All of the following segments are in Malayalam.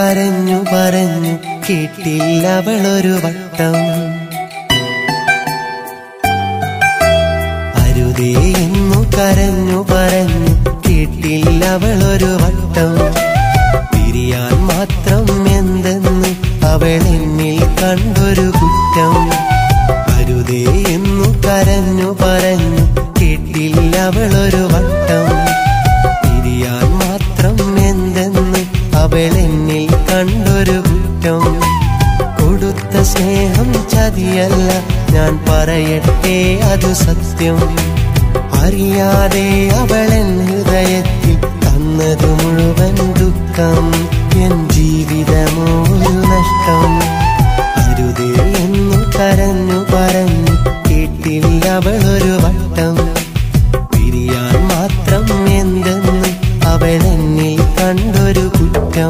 കരഞ്ഞു പറഞ്ഞു കേട്ടില്ലവളൊരു വട്ടം അരുതേ എന്നു കരഞ്ഞു പറഞ്ഞു കേട്ടില്ലവളൊരു വട്ടം പിരിയാൻ മാത്രം എന്തെന്ന് അവൾ എന്നിൽ കണ്ടൊരു കുറ്റം അരുതേ എന്നു കരഞ്ഞു പറഞ്ഞു കേട്ടില്ലവളൊരു വട്ടം പിരിയാൻ മാത്രം എന്തെന്ന് അവൾ എന്നിൽ കണ്ടൊരു കുറ്റം കൊടുത്ത സ്നേഹം ചതിയല്ല ഞാൻ പറയട്ടെ അത് സത്യം അറിയാതെ അവളൻ ഹൃദയത്തിൽ തന്നത് മുഴുവൻ ദുഃഖം എൻ ജീവിതമോ ഒരു നഷ്ടം അരുതേ എന്നു കരഞ്ഞു പറഞ്ഞു കേട്ടില്ല അവളൊരു വട്ടം പിരിയാൻ മാത്രം എന്തെന്ന് അവളെന്നിൽ കണ്ടൊരു കുറ്റം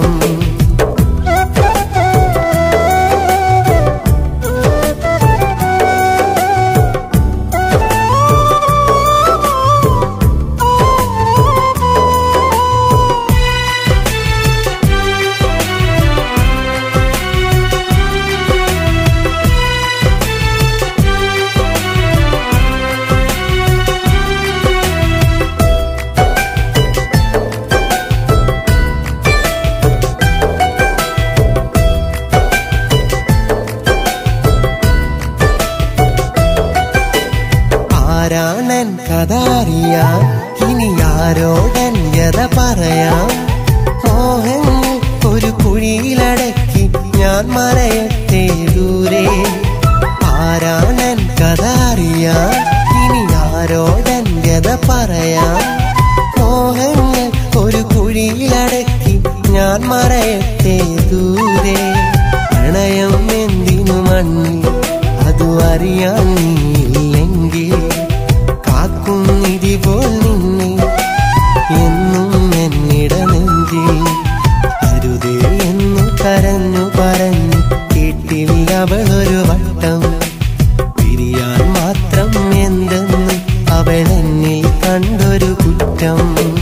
ആരാണൻ കഥ അറിയാം ഇനി ആരോടൻ യഥ പറയാം മോഹങ്ങൾ ഒരു കുഴിയിലടക്കി ഞാൻ മറയട്ടെ ദൂരെ ആരാണൻ കഥ അറിയാം ഇനി ആരോടൻ യഥ പറയാം മോഹങ്ങൾ ഒരു കുഴിയിലടക്കി ഞാൻ മറയട്ടെ ദൂരെ പ്രണയം എന്തിനു മണ്ണിൽ അതു അറിയാൻ നീയില്ലെങ്കിൽ കാക്കും ഇതിപോൽ നിന്നെ എന്നും എന്നിട നെഞ്ചിൽ അരുതേ എന്നു കരഞ്ഞു പറഞ്ഞു കേട്ടില്ല അവളൊരു വട്ടം പിരിയാൻ മാത്രം എന്തെന്ന് അവളെന്നിൽ കണ്ടൊരു കുറ്റം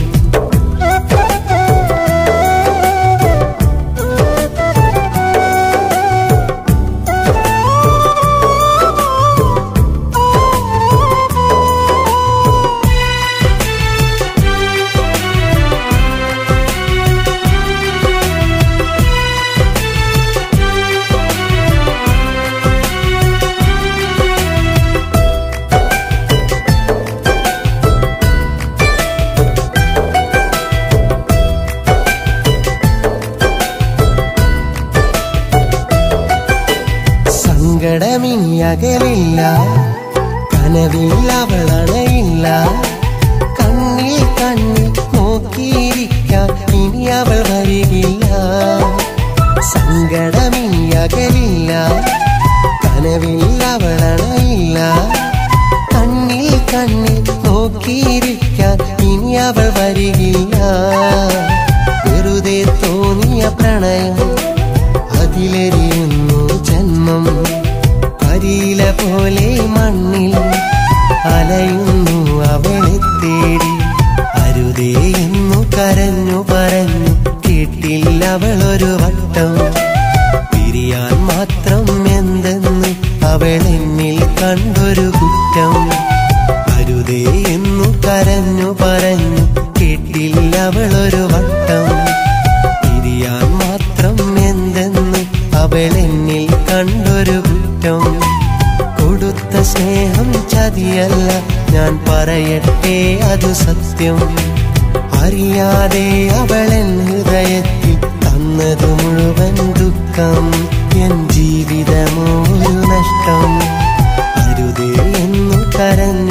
സങ്കടമിനി അകലില്ല കനവിൽ അവളണയില്ല കണ്ണിൽ കണ്ണിൽ നോക്കിയിരിക്കാൻ ഇനി അവൾ വരികില്ല സങ്കടമിനി അകലില്ല കനവിൽ അവളണയില്ല കണ്ണിൽ കണ്ണിൽ നോക്കിയിരിക്കാൻ ഇനി അവൾ വരികില്ല വെറുതെ തോന്നിയ പ്രണയം അതിലെരിയുന്നു ജന്മം കരിയില പോലെ മണ്ണിൽ അലയുന്നു അവളെ തേടി അരുതേ എന്നു കരഞ്ഞു പറഞ്ഞു കേട്ടില്ല അവളൊരു വട്ടം പിരിയാൻ മാത്രം എന്തെന്ന് അവളെന്നിൽ കണ്ടൊരു കുറ്റം അരുതേ എന്നു കരഞ്ഞു പറഞ്ഞു കേട്ടില്ല അവളൊരു വട്ടം പിരിയാൻ മാത്രം എന്തെന്ന് അവളെന്നിൽ കണ്ടൊരു കുറ്റം കൊടുത്ത സ്നേഹം ചതിയല്ല ഞാൻ പറയട്ടെ അത് സത്യം അറിയാതെ അവളൻ ഹൃദയത്തിൽ തന്നത് മുഴുവൻ ദുഃഖം എൻ ജീവിതമോ ഒരു നഷ്ടം അരുതേ എന്നു കരഞ്ഞു